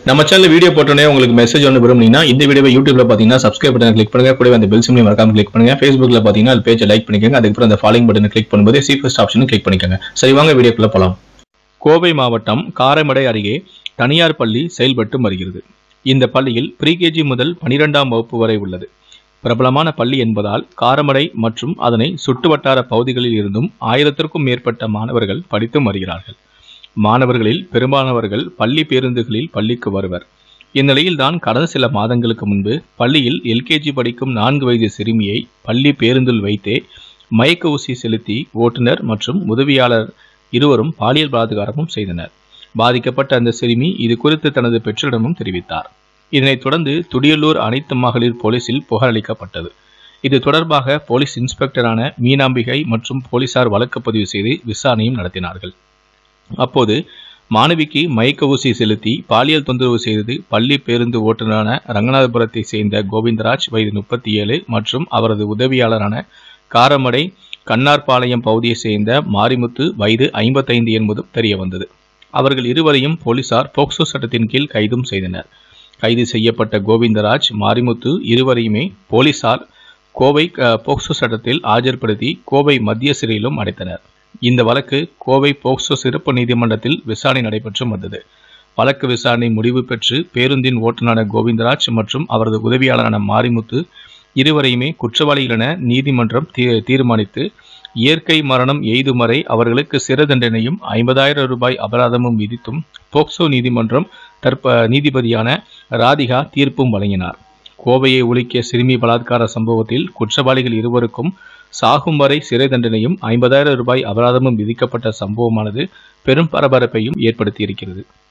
நம்ம channel video போட்டோன்னே உங்களுக்கு மெசேஜ் ஒன்று விரும்புனீங்கன்னா இந்த வீடியோவை யூடியூப்ல பார்த்தீங்கன்னா சப்ஸ்கிரைப் பட்டன் கிளிக் பண்ணுங்க கூடவே அந்த பெல் சிம்லையும் மறக்காம கிளிக் பண்ணுங்க ஃபேஸ்புக்ல பார்த்தீங்கன்னா அது பேஜை லைக் பண்ணிக்கோங்க அதுக்கப்புறம் அந்த ஃபாலோயிங் பட்டனை கிளிக் பண்ணும்போது சி ஃபர்ஸ்ட் ஆப்ஷனும் கிளிக் பண்ணிக்கோங்க சரி வாங்க வீடியோக்குள்ள போலாம் கோவை மாவட்டம் காரைமடை அருகே தனியார் பள்ளி செயல்பட்டு வருகிறது இந்த பள்ளியில் ப்ரீகேஜி முதல் பனிரெண்டாம் வகுப்பு வரை உள்ளது பிரபலமான பள்ளி என்பதால் காரமடை மற்றும் அதனை சுற்றுவட்டார பகுதிகளில் இருந்தும் ஆயிரத்திற்கும் மேற்பட்ட மாணவர்கள் படித்தும் வருகிறார்கள் மாணவர்களில் பெரும்பாலானவர்கள் பள்ளி பேருந்துகளில் பள்ளிக்கு வருவர் இந்நிலையில்தான் கடந்த சில மாதங்களுக்கு முன்பு பள்ளியில் எல்கேஜி படிக்கும் நான்கு வயது சிறுமியை பள்ளி பேருந்தில் வைத்தே மயக்க ஊசி செலுத்தி ஓட்டுநர் மற்றும் உதவியாளர் இருவரும் பாலியல் பலாத்காரமும் செய்தனர் பாதிக்கப்பட்ட அந்த சிறுமி இது குறித்து தனது பெற்றோரிடமும் தெரிவித்தார் இதனைத் தொடர்ந்து துடியலூர் அனைத்து மகளிர் போலீசில் புகார் அளிக்கப்பட்டது இது தொடர்பாக போலீஸ் இன்ஸ்பெக்டரான மீனாம்பிகை மற்றும் போலீசார் வழக்கு பதிவு செய்து விசாரணையும் நடத்தினார்கள் அப்போது மாணவிக்கு மயக்க ஊசி செலுத்தி பாலியல் தொந்தரவு செய்தது பள்ளி பேருந்து ஓட்டுநரான ரங்கநாதபுரத்தை சேர்ந்த கோவிந்தராஜ் வயது முப்பத்தி ஏழு மற்றும் அவரது உதவியாளரான காரமடை கண்ணார்பாளையம் பகுதியை சேர்ந்த மாரிமுத்து வயது ஐம்பத்தைந்து என்பதும் தெரியவந்தது அவர்கள் இருவரையும் போலீசார் போக்சோ சட்டத்தின் கீழ் கைதும் செய்தனர் கைது செய்யப்பட்ட கோவிந்தராஜ் மாரிமுத்து இருவரையுமே போலீசார் கோவை அஹ், போக்சோ சட்டத்தில் ஆஜர்படுத்தி கோவை மத்திய சிறையிலும் அடைத்தனர் இந்த வழக்கு கோவை போக்சோ சிறப்பு நீதிமன்றத்தில் விசாரணை நடைபெற்று வந்தது வழக்கு விசாரணை முடிவு பெற்று பேருந்தின் ஓட்டுநரான கோவிந்தராஜ் மற்றும் அவரது உதவியாளரான மாரிமுத்து இருவரையுமே குற்றவாளிகள் என நீதிமன்றம் தீ- தீர்மானித்து இயற்கை மரணம் எய்தும் வரை அவர்களுக்கு சிறை தண்டனையும் ஐம்பதாயிரம் ரூபாய் அபராதமும் விதித்தும் போக்சோ நீதிமன்றம் தற்ப நீதிபதியான ராதிகா தீர்ப்பும் வழங்கினார் கோவையை உலுக்கிய சிறுமி பலாத்கார சம்பவத்தில் குற்றவாளிகள் இருவருக்கும் சாகும் வரை சிறை தண்டனையும் ஐம்பதாயிரம் ரூபாய் அபராதமும் விதிக்கப்பட்ட சம்பவமானது பெரும் பரபரப்பையும் ஏற்படுத்தியிருக்கிறது